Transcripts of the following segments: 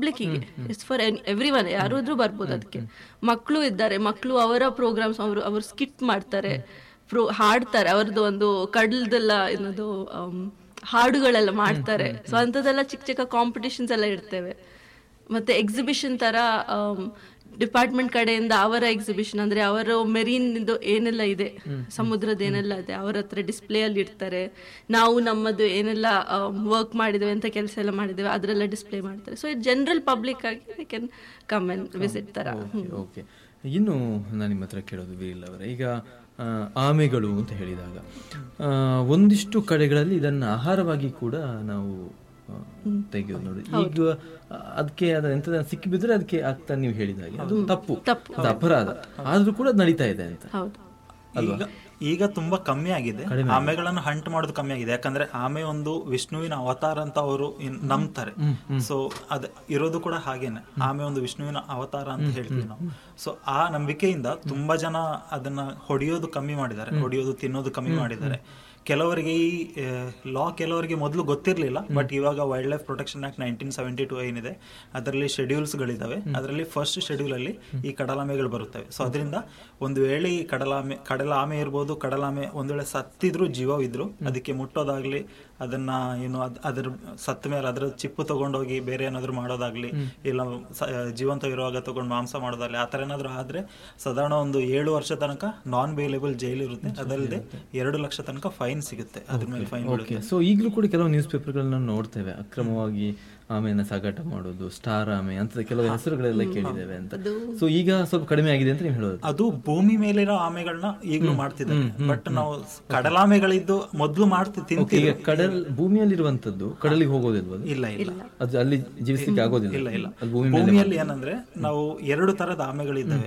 ಪಬ್ಲಿಕ್ಕಿಗೆ it's for everyone ಯಾರು ಇದ್ರೂ ಬರ್ಬೋದು ಅದಕ್ಕೆ ಮಕ್ಕಳು ಇದ್ದಾರೆ ಮಕ್ಕಳು ಅವರ ಪ್ರೋಗ್ರಾಮ್ಸ್ ಅವರು ಅವರು ಸ್ಕಿಟ್ ಮಾಡ್ತಾರೆ ಪ್ರೋ ಹಾಡ್ತಾರೆ ಅವ್ರದ್ದು ಒಂದು ಕಡಲ್ದೆಲ್ಲ ಏನದು ಆಮ್, ಹಾಡುಗಳೆಲ್ಲ ಮಾಡ್ತಾರೆ ಸೊ ಅಂಥದ್ದೆಲ್ಲ ಚಿಕ್ಕ ಚಿಕ್ಕ ಕಾಂಪಿಟಿಷನ್ಸ್ ಎಲ್ಲ ಇರ್ತೇವೆ ಮತ್ತೆ ಎಕ್ಸಿಬಿಷನ್ ತರ ಡಿಪಾರ್ಟ್ಮೆಂಟ್ ಕಡೆಯಿಂದ ಅವರ ಎಕ್ಸಿಬಿಷನ್ ಅಂದ್ರೆ ಅವರ ಮೆರೀನ್ ಏನೆಲ್ಲ ಇದೆ ಸಮುದ್ರದ ಏನೆಲ್ಲ ಇದೆ ಅವರ ಹತ್ರ ಡಿಸ್ಪ್ಲೇ ಅಲ್ಲಿ ಇಡ್ತಾರೆ ನಾವು ನಮ್ಮದು ಏನೆಲ್ಲ ವರ್ಕ್ ಮಾಡಿದ್ದೇವೆ ಅಂತ ಕೆಲಸ ಎಲ್ಲ ಮಾಡಿದ್ದೇವೆ ಅದರೆಲ್ಲ ಡಿಸ್ಪ್ಲೇ ಮಾಡ್ತಾರೆ ಸೊ ಜನರಲ್ ಪಬ್ಲಿಕ್ ಆಗಿ they can come and visit ತರ ಓಕೆ ಓಕೆ ಇನ್ನು ನಾನು ನಿಮ್ಮ ಹತ್ರ ಕೇಳೋದು ವೀಲ್ ಅವರೇ ಈಗ ಆ, ಆಮೆಗಳು ಅಂತ ಹೇಳಿದಾಗ ಆ, ಒಂದಿಷ್ಟು ಕಡೆಗಳಲ್ಲಿ ಇದನ್ನು ಆಹಾರವಾಗಿ ಕೂಡ ನಾವು ಆ, ತೆಗೆಯೋದು ನೋಡಿ ಈಗ ಅದಕ್ಕೆ ಅದ ಎಂತ ಸಿಕ್ಕಿಬಿದ್ರೆ ಅದಕ್ಕೆ ಆಗ್ತಾ ನೀವು ಹೇಳಿದ ಹಾಗೆ ಅದು ತಪ್ಪು ತಪ್ಪು. ಅದು ಅಪರಾಧ ಆದ್ರೂ ಕೂಡ ನಡೀತಾ ಇದೆ ಅಂತ ಹೌದು ಈಗ ಈಗ ತುಂಬಾ ಕಮ್ಮಿ ಆಗಿದೆ ಆಮೆಗಳನ್ನು ಹಂಟ್ ಮಾಡೋದು ಕಮ್ಮಿ ಆಗಿದೆ ಯಾಕಂದ್ರೆ ಆಮೆ ಒಂದು ವಿಷ್ಣುವಿನ ಅವತಾರ ಅಂತ ಅವರು ನಂಬ್ತಾರೆ ಸೊ ಅದ ಇರೋದು ಕೂಡ ಹಾಗೇನೆ ಆಮೆ ಒಂದು ವಿಷ್ಣುವಿನ ಅವತಾರ ಅಂತ ಹೇಳ್ತೀವಿ ನಾವು ಸೊ ಆ ನಂಬಿಕೆಯಿಂದ ತುಂಬಾ ಜನ ಅದನ್ನ ಹೊಡೆಯೋದು ಕಮ್ಮಿ ಮಾಡಿದ್ದಾರೆ ಹೊಡೆಯೋದು ತಿನ್ನೋದು ಕಮ್ಮಿ ಮಾಡಿದ್ದಾರೆ ಕೆಲವರಿಗೆ ಈ ಲಾ ಕೆಲವರಿಗೆ ಮೊದಲು ಗೊತ್ತಿರಲಿಲ್ಲ ಬಟ್ ಇವಾಗ wildlife protection act nineteen seventy two ಏನಿದೆ ಅದರಲ್ಲಿ ಶೆಡ್ಯೂಲ್ಸ್ಗಳಿದ್ದಾವೆ ಅದರಲ್ಲಿ ಫಸ್ಟ್ ಶೆಡ್ಯೂಲ್ ಅಲ್ಲಿ ಈ ಕಡಲಾಮೆಗಳು ಬರುತ್ತವೆ ಸೊ ಅದರಿಂದ ಒಂದು ವೇಳೆ ಈ ಕಡಲಾಮೆ ಕಡಲಾಮೆ ಇರ್ಬೋದು ಕಡಲಾಮೆ ಒಂದ್ ವೇಳೆ ಸತ್ತಿದ್ರು ಜೀವವಿದ್ರು ಅದಕ್ಕೆ ಮುಟ್ಟೋದಾಗ್ಲಿ ಅದನ್ನ ಏನು ಅದ್- ಅದ್ರ ಸತ್ತ ಮೇಲೆ ಅದರ ಚಿಪ್ಪು ತಗೊಂಡೋಗಿ ಬೇರೆ ಏನಾದ್ರು ಮಾಡೋದಾಗ್ಲಿ ಇಲ್ಲ ಸ- ಜೀವಂತ ಇರುವಾಗ ತಗೊಂಡು ಮಾಂಸ ಮಾಡೋದಾಗ್ಲಿ ಆ ಥರ ಏನಾದ್ರು ಆದ್ರೆ ಸಾಧಾರಣ ಒಂದು ಏಳು ವರ್ಷ ತನಕ ನಾನ್ ಬೇಲೇಬಲ್ ಜೈಲ್ ಇರುತ್ತೆ ಅದಲ್ಲದೆ ಎರಡು ಲಕ್ಷ ತನಕ ಫೈನ್ ಸಿಗುತ್ತೆ ಅದ್ರ ಮೇಲೆ ಫೈನ್ ಓಕೆ ಸೊ ಈಗಲೂ ಕೂಡ ಕೆಲವು ನ್ಯೂಸ್ ಪೇಪರ್ಗಳನ್ನ ನೋಡ್ತೇವೆ ಅಕ್ರಮವಾಗಿ ಆಮೆಯನ್ನ ಸಾಗಾಟ ಮಾಡೋದು ಸ್ಟಾರ್ ಆಮೆ ಅಂತ ಕೆಲವು ಹೆಸರುಗಳೆಲ್ಲ ಕೇಳಿದ್ದೇವೆ ಅಂತ ಸೊ ಈಗ ಸ್ವಲ್ಪ ಕಡಿಮೆ ಆಗಿದೆ ಅಂತ ನೀವು ಹೇಳೋದು ಅದು ಭೂಮಿ ಮೇಲಿರೋ ಆಮೆಗಳನ್ನ ಈಗಲೂ ಮಾಡ್ತಿದ್ದಾರೆ ಬಟ್ ನಾವು ಕಡಲಾಮೆಗಳಿದ್ದು ಮೊದ್ಲು ಮಾಡ್ತಿ ಈಗ ತಿಂತೀವಿ ಕಡಲ್ ಭೂಮಿಯಲ್ಲಿರುವಂತದ್ದು ಕಡಲಿಗೆ ಹೋಗೋದಿಲ್ವ ಅದು? ಇಲ್ಲ ಇಲ್ಲ ಅದು ಅಲ್ಲಿ ಜೀವಿಸಲಿಕ್ಕೆ ಆಗೋದಿಲ್ಲ ಇಲ್ಲ ಇಲ್ಲ ಅದು ಭೂಮಿ ಮೇಲೆ ಭೂಮಿಯಲ್ಲಿ ಏನಂದ್ರೆ ನಾವು ಎರಡು ತರದ ಆಮೆಗಳಿದ್ದಾವೆ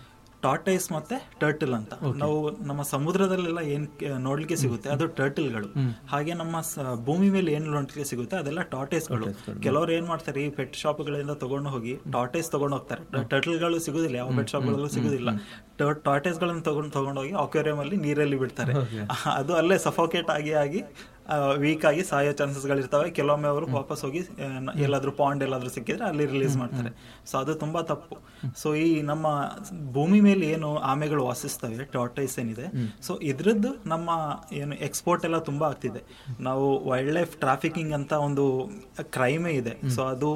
ಟಾಟೈಸ್ ಮತ್ತೆ ಟರ್ಟಲ್ ಅಂತ ನಾವು ನಮ್ಮ ಸಮುದ್ರದಲ್ಲೆಲ್ಲ ಏನ್ ಕೆ- ನೋಡ್ಲಿಕ್ಕೆ ಸಿಗುತ್ತೆ ಅದು ಟರ್ಟಲ್ಗಳು ಹಾಗೆ ನಮ್ಮ ಸ- ಭೂಮಿ ಮೇಲೆ ಏನ್ ನೋಡ್ಲಿಕ್ಕೆ ಸಿಗುತ್ತೆ ಅದೆಲ್ಲ ಟಾಟೈಸ್ಗಳು ಕೆಲವರು ಏನ್ ಮಾಡ್ತಾರೆ ಈ ಪೆಟ್ ಶಾಪ್ಗಳಿಂದ ತಗೊಂಡು ಹೋಗಿ ಟಾಟೈಸ್ ತಗೊಂಡು ಹೋಗ್ತಾರೆ ಟರ್ಟಲ್ಗಳು ಸಿಗುದಿಲ್ಲ ಯಾವ ಪೆಟ್ ಶಾಪ್ಗಳಲ್ಲೂ ಸಿಗುದಿಲ್ಲ ಟಾಟೈಸ್ ಗಳನ್ನ ತಗೊಂಡು ತಗೊಂಡೋಗಿ ಅಕ್ವೇರಿಯಂ ಅಲ್ಲಿ ನೀರಲ್ಲಿ ಬಿಡ್ತಾರೆ ಅದು ಅಲ್ಲೇ ಸಫೋಕೇಟ್ ಆಗಿ ಆಗಿ ವೀಕ್ ಆಗಿ ಸಾಯೋ ಚಾನ್ಸಸ್ ಗಳಿರ್ತವೆ ಕೆಲವೊಮ್ಮೆ ಅವರು ವಾಪಸ್ ಹೋಗಿ ಆ, ನ- ಎಲ್ಲಾದ್ರೂ ಪಾಂಡ್ ಎಲ್ಲಾದ್ರೂ ಸಿಕ್ಕಿದ್ರೆ ಅಲ್ಲಿ ರಿಲೀಸ್ ಮಾಡ್ತಾರೆ ಸೊ ಅದು ತುಂಬಾ ತಪ್ಪು ಸೊ ಈ ನಮ್ಮ ಭೂಮಿ ಮೇಲೆ ಏನು ಆಮೆಗಳು ವಾಸಿಸ್ತವೆ ಟಾಟೈಸ್ ಏನಿದೆ ಸೊ ಇದ್ರದ್ದು ನಮ್ಮ ಏನು ಎಕ್ಸ್ಪೋರ್ಟ್ ಎಲ್ಲ ತುಂಬಾ ಆಗ್ತಿದೆ ನಾವು ವೈಲ್ಡ್ ಲೈಫ್ ಟ್ರಾಫಿಕಿಂಗ್ ಅಂತ ಒಂದು ಕ್ರೈಮೇ ಇದೆ ಸೊ ಅದು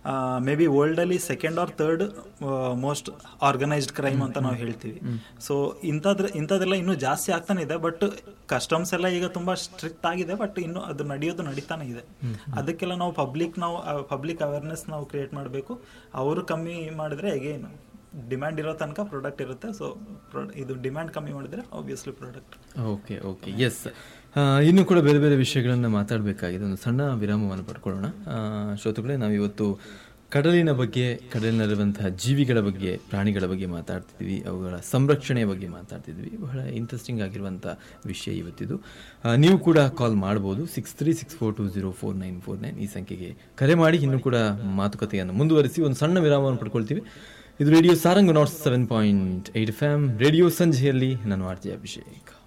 ಮೇ ಬಿ ವರ್ಲ್ಡ್ ಅಲ್ಲಿ second or third most organised crime ಅಂತ ನಾವು ಹೇಳ್ತೀವಿ ಸೊ ಇಂಥದ್ರ ಇಂಥದ್ದೆಲ್ಲ ಇನ್ನೂ ಜಾಸ್ತಿ ಆಗ್ತಾನೆ ಇದೆ ಬಟ್ ಕಸ್ಟಮ್ಸ್ ಎಲ್ಲ ಈಗ ತುಂಬಾ ಸ್ಟ್ರಿಕ್ಟ್ ಆಗಿದೆ ಬಟ್ ಇನ್ನು ಅದು ನಡೆಯೋದು ನಡೀತಾನೆ ಇದೆ ಅದಕ್ಕೆಲ್ಲ ನಾವು ಪಬ್ಲಿಕ್ ನಾವು ಪಬ್ಲಿಕ್ ಅವೇರ್ನೆಸ್ ನಾವು ಕ್ರಿಯೇಟ್ ಮಾಡಬೇಕು ಅವರು ಕಮ್ಮಿ ಮಾಡಿದ್ರೆ ಅಗೇನ್ ಡಿಮ್ಯಾಂಡ್ ಇರೋ ತನಕ ಪ್ರಾಡಕ್ಟ್ ಇರುತ್ತೆ ಸೊ ಇದು ಡಿಮ್ಯಾಂಡ್ ಕಮ್ಮಿ ಮಾಡಿದ್ರೆ obviously product okay okay yes ಇನ್ನು ಕೂಡ ಬೇರೆ ಬೇರೆ ವಿಷಯಗಳನ್ನು ಮಾತಾಡಬೇಕಾಗಿದೆ ಒಂದು ಸಣ್ಣ ವಿರಾಮವನ್ನು ಪಡ್ಕೊಳ್ಳೋಣ ಆ, ಶ್ರೋತೃಗಳೇ ನಾವು ಇವತ್ತು ಕಡಲಿನ ಬಗ್ಗೆ ಕಡಲಿನಲ್ಲಿರುವಂತಹ ಜೀವಿಗಳ ಬಗ್ಗೆ ಪ್ರಾಣಿಗಳ ಬಗ್ಗೆ ಮಾತಾಡ್ತಿದ್ವಿ ಅವುಗಳ ಸಂರಕ್ಷಣೆಯ ಬಗ್ಗೆ ಮಾತಾಡ್ತಿದ್ವಿ ಬಹಳ ಇಂಟ್ರೆಸ್ಟಿಂಗ್ ಆಗಿರುವಂಥ ವಿಷಯ ಇವತ್ತಿದು ಆ, ನೀವು ಕೂಡ ಕಾಲ್ ಮಾಡ್ಬೋದು six three six four two zero four nine four nine ಈ ಸಂಖ್ಯೆಗೆ ಕರೆ ಮಾಡಿ ಇನ್ನೂ ಕೂಡ ಮಾತುಕತೆಯನ್ನು ಮುಂದುವರಿಸಿ ಒಂದು ಸಣ್ಣ ವಿರಾಮವನ್ನು ಪಡ್ಕೊಳ್ತೀವಿ ಇದು radio Sarang nought seven point eight F M radio ಸಂಜೆಯಲ್ಲಿ ನಾನು ಆರ್ ಜೆ ಅಭಿಷೇಕ್